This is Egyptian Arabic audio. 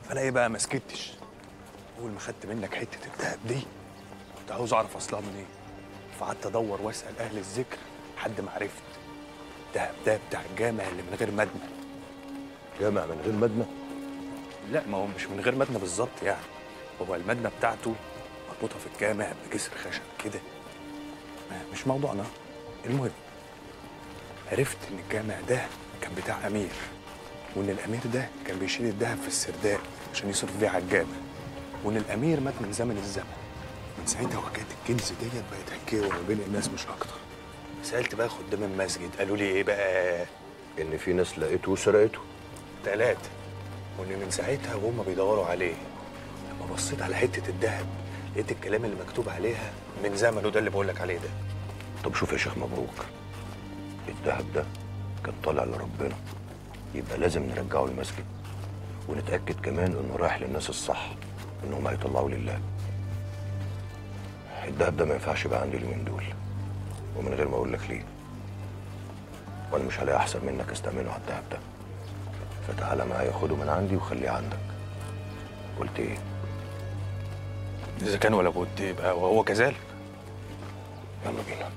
فانا ايه بقى ما سكتش اول ما خدت منك حته الدهب دي كنت عاوز اعرف اصلها منين فقعدت ادور واسال اهل الذكر لحد ما عرفت الدهب ده بتاع الجامع اللي من غير مدنى جامع من غير مدنة لا ما هو مش من غير مدنى بالظبط يعني هو المدنى بتاعته مربوطه في الجامع بجسر خشب كده آه، مش موضوعنا المهم عرفت ان الجامع ده كان بتاع امير وان الامير ده كان بيشيل الذهب في السرداب عشان يصرف بيه على الجامع وان الامير مات من زمن الزمن من ساعتها وحكايه الكنز ديت بقت حكايه ما بين الناس مش اكتر سالت بقى خدام المسجد قالوا لي ايه بقى إن في ناس لقيته وسرقته تلاتة وإن من ساعتها وهم بيدوروا عليه لما بصيت على حتة الذهب لقيت الكلام اللي مكتوب عليها من زمنه ده اللي بقول لك عليه ده طب شوف يا شيخ مبروك الذهب ده كان طالع لربنا يبقى لازم نرجعه المسجد ونتأكد كمان إنه رايح للناس الصح إنهم هيطلعوا لله الدهب ده ما ينفعش يبقى عندي اليومين دول ومن غير ما أقول لك ليه وأنا مش هلاقي أحسن منك أستأمنه على الدهب ده فتعالى معايا خده من عندي وخليه عندك قلت إيه؟ إذا كان ولا بد يبقى وهو كذلك يلا بينا